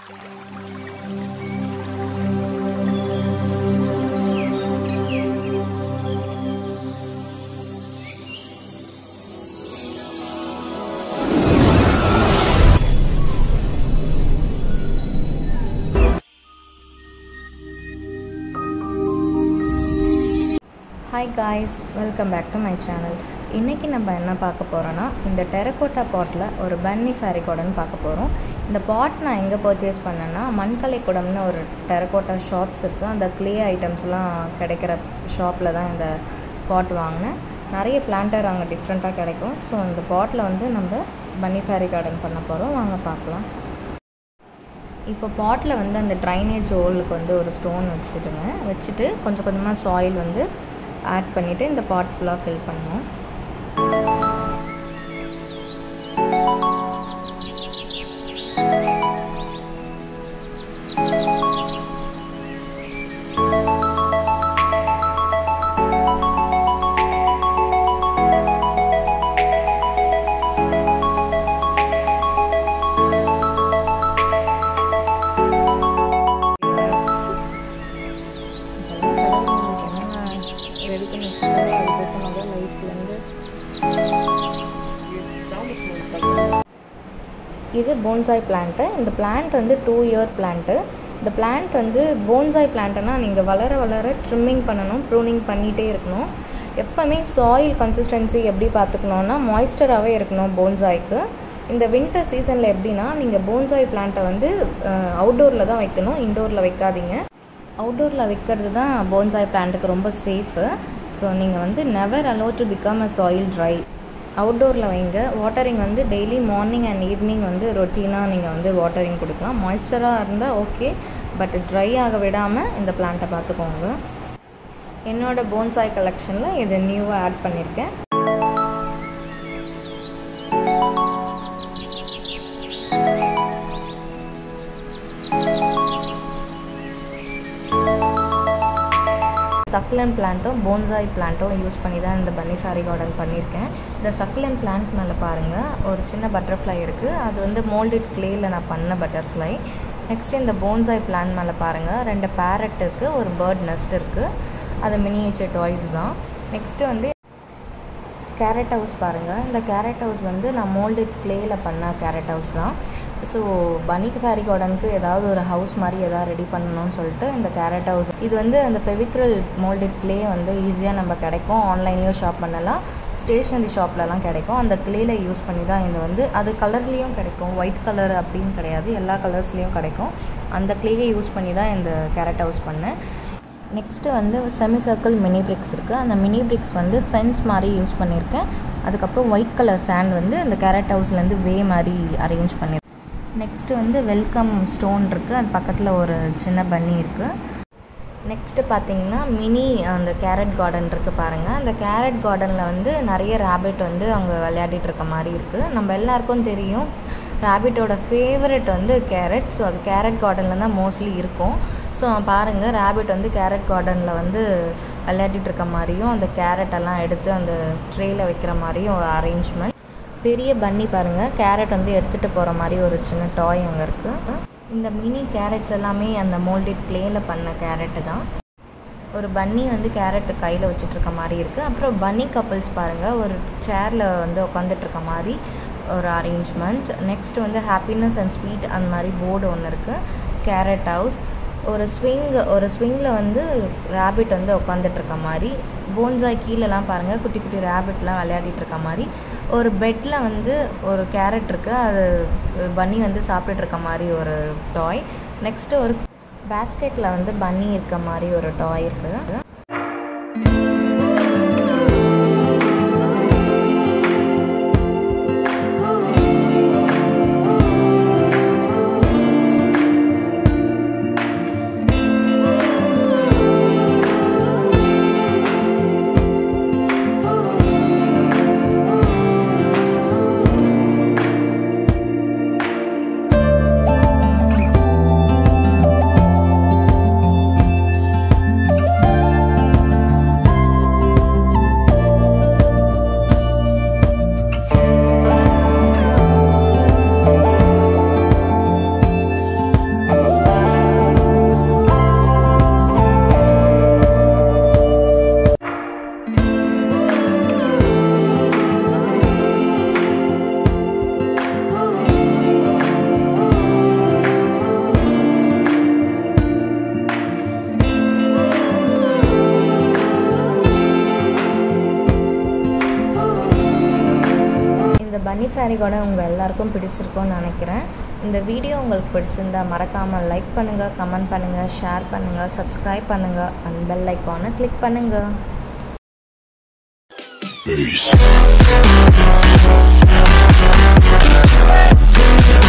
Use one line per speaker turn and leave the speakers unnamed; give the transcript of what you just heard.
Hi guys welcome back to my channel இன்றைக்கி நம்ம என்ன பார்க்க போகிறோன்னா இந்த டெரக்கோட்டா பாட்டில் ஒரு பன்னி ஃபேரிகோடன்னு பார்க்க போகிறோம் இந்த பாட் நான் எங்கே பர்ச்சேஸ் பண்ணேன்னா மண்கலை குடம்னு ஒரு டெரக்கோட்டா ஷாப்ஸ் இருக்குது அந்த க்ளே ஐட்டம்ஸ்லாம் கிடைக்கிற ஷாப்பில் தான் இந்த பாட் வாங்கினேன் நிறைய பிளான்டர் அங்கே டிஃப்ரெண்ட்டாக கிடைக்கும் ஸோ இந்த பாட்டில் வந்து நம்ம பன்னி ஃபேரி கார்டன் பண்ண போகிறோம் வாங்க பார்க்கலாம் இப்போ பாட்டில் வந்து அந்த ட்ரைனேஜ் ஹோலுக்கு வந்து ஒரு ஸ்டோன் வச்சுருங்க வச்சுட்டு கொஞ்சம் கொஞ்சமாக சாயில் வந்து ஆட் பண்ணிவிட்டு இந்த பாட் ஃபுல்லாக ஃபில் பண்ணணும் ரெடி பண்ணி வச்சுருக்காங்க அதுக்கப்புறம் தான் லைஃப்லேருந்து இது போன்சாய் பிளான்ட்டு இந்த பிளான்ட் வந்து டூ இயர் பிளான்ட்டு இந்த பிளான்ட் வந்து போன்சாய் பிளான்ட்டுனா நீங்கள் வளர வளர ட்ரிம்மிங் பண்ணணும் ப்ரூனிங் பண்ணிகிட்டே இருக்கணும் எப்போவுமே சாயில் கன்சிஸ்டன்சி எப்படி பார்த்துக்கணுன்னா மாய்ஸ்டராகவே இருக்கணும் போன்சாய்க்கு இந்த வின்டர் சீசனில் எப்படின்னா நீங்கள் போன்சாய் பிளான்ட்டை வந்து அவுட்டோரில் தான் வைக்கணும் இன்டோரில் வைக்காதீங்க அவுட்டோரில் வைக்கிறது தான் போன்சாய் பிளான்ட்டுக்கு ரொம்ப சேஃபு ஸோ நீங்கள் வந்து never allow to become a soil dry அவுட்டோரில் வைங்க வாட்டரிங் வந்து டெய்லி மார்னிங் அண்ட் ஈவினிங் வந்து ரொட்டீனாக நீங்கள் வந்து வாட்டரிங் கொடுக்கலாம் மாய்ஸ்சராக இருந்தால் ஓகே பட் ட்ரை ஆக விடாமல் இந்த பிளான்ட்டை பார்த்துக்கோங்க என்னோடய போன்சாய் கலெக்ஷனில் இது நியூவாக ஆட் பண்ணியிருக்கேன் சக்லன் பிளான்ட்டும் போன்சாய் பிளான்ட்டும் யூஸ் பண்ணி தான் இந்த பன்னி சாரி கார்டன் பண்ணியிருக்கேன் இந்த சக்லன் பிளான்ட் மேலே பாருங்கள் ஒரு சின்ன பட்டர்ஃப்ளை இருக்குது அது வந்து மோல்டட் க்ளேயில் நான் பண்ண பட்டர்ஃப்ளை நெக்ஸ்ட்டு இந்த போன்சாய் பிளான்ட் மேலே பாருங்கள் ரெண்டு பேரட் இருக்குது ஒரு பேர்ட் நெஸ்ட் இருக்குது அது மினியேச்சர் டாய்ஸ் தான் நெக்ஸ்ட்டு வந்து கேரட் ஹவுஸ் பாருங்கள் இந்த கேரட் ஹவுஸ் வந்து நான் மோல்டட் க்ளேயில் பண்ண கேரட் ஹவுஸ் தான் ஸோ பனிக்கு ஃபேரி கார்டனுக்கு ஏதாவது ஒரு ஹவுஸ் மாதிரி எதாவது ரெடி பண்ணணும்னு சொல்லிட்டு இந்த கேரட் ஹவுஸ் இது வந்து அந்த ஃபெவிக்ரல் மோல்டட் க்ளே வந்து ஈஸியாக நம்ம கிடைக்கும் ஆன்லைன்லேயும் ஷாப் பண்ணலாம் ஸ்டேஷ்னரி ஷாப்லலாம் கிடைக்கும் அந்த க்ளேயில் யூஸ் பண்ணி தான் இது வந்து அது கலர்லேயும் கிடைக்கும் ஒயிட் கலர் அப்படின்னு கிடையாது எல்லா கலர்ஸ்லேயும் கிடைக்கும் அந்த க்ளேயை யூஸ் பண்ணி தான் இந்த கேரட் ஹவுஸ் பண்ணேன் நெக்ஸ்ட்டு வந்து செமி சர்க்கிள் மினி பிரிக்ஸ் இருக்குது அந்த மினி பிரிக்ஸ் வந்து ஃபென்ஸ் மாதிரி யூஸ் பண்ணியிருக்கேன் அதுக்கப்புறம் ஒயிட் கலர் சாண்ட் வந்து அந்த கேரட் ஹவுஸ்லேருந்து வே மாதிரி அரேஞ்ச் பண்ணியிருக்கேன் நெக்ஸ்ட்டு வந்து வெல்கம் ஸ்டோன் இருக்குது அது பக்கத்தில் ஒரு சின்ன பன்னி இருக்குது நெக்ஸ்ட்டு பார்த்தீங்கன்னா மினி அந்த கேரட் கார்டன் இருக்குது பாருங்கள் அந்த கேரட் கார்டனில் வந்து நிறைய ரேபிட் வந்து அவங்க விளையாடிட்டு இருக்க மாதிரி இருக்குது நம்ம எல்லாருக்கும் தெரியும் ரேபிட்டோட ஃபேவரெட் வந்து கேரட் ஸோ அது கேரட் கார்டனில் தான் மோஸ்ட்லி இருக்கும் ஸோ பாருங்கள் ரேபிட் வந்து கேரட் கார்டனில் வந்து விளையாடிட்டு இருக்க மாதிரியும் அந்த கேரட்டெல்லாம் எடுத்து அந்த ட்ரேயில் வைக்கிற மாதிரியும் ஒரு அரேஞ்ச்மெண்ட் பெரிய பன்னி பாருங்கள் கேரட் வந்து எடுத்துகிட்டு போகிற மாதிரி ஒரு சின்ன டாய் அங்கே இருக்குது இந்த மினி கேரட்ஸ் எல்லாமே அந்த மோல்டட் க்ளேயில் பண்ண கேரட்டு தான் ஒரு பன்னி வந்து கேரட்டு கையில் வச்சுட்ருக்க மாதிரி இருக்குது அப்புறம் பன்னி கப்புள்ஸ் பாருங்கள் ஒரு சேரில் வந்து உட்காந்துட்ருக்க மாதிரி ஒரு அரேஞ்ச்மெண்ட் நெக்ஸ்ட் வந்து ஹாப்பினஸ் அண்ட் ஸ்வீட் அந்த மாதிரி போர்டு ஒன்று இருக்குது கேரட் ஹவுஸ் ஒரு ஸ்விங் ஒரு ஸ்விங்கில் வந்து ரேபிட் வந்து உட்காந்துட்ருக்க மாதிரி போன்சாய் கீழெல்லாம் பாருங்கள் குட்டி குட்டி ரேபிட்லாம் விளையாடிட்டு இருக்க மாதிரி ஒரு பெட்டில் வந்து ஒரு கேரட் இருக்குது அது பன்னி வந்து சாப்பிட்டுட்டு இருக்க மாதிரி ஒரு டாய் நெக்ஸ்ட்டு ஒரு பேஸ்கெட்டில் வந்து பன்னி இருக்க மாதிரி ஒரு டாய் இருக்குது பன்னி ஃபேரிகோட உங்கள் எல்லாருக்கும் பிடிச்சிருக்கும்னு நினைக்கிறேன் இந்த வீடியோ உங்களுக்கு பிடிச்சிருந்தா மறக்காமல் லைக் பண்ணுங்கள் கமெண்ட் பண்ணுங்கள் ஷேர் பண்ணுங்கள் சப்ஸ்கிரைப் பண்ணுங்கள் அண்ட் பெல் ஐக்கானை கிளிக் பண்ணுங்கள்
Peace.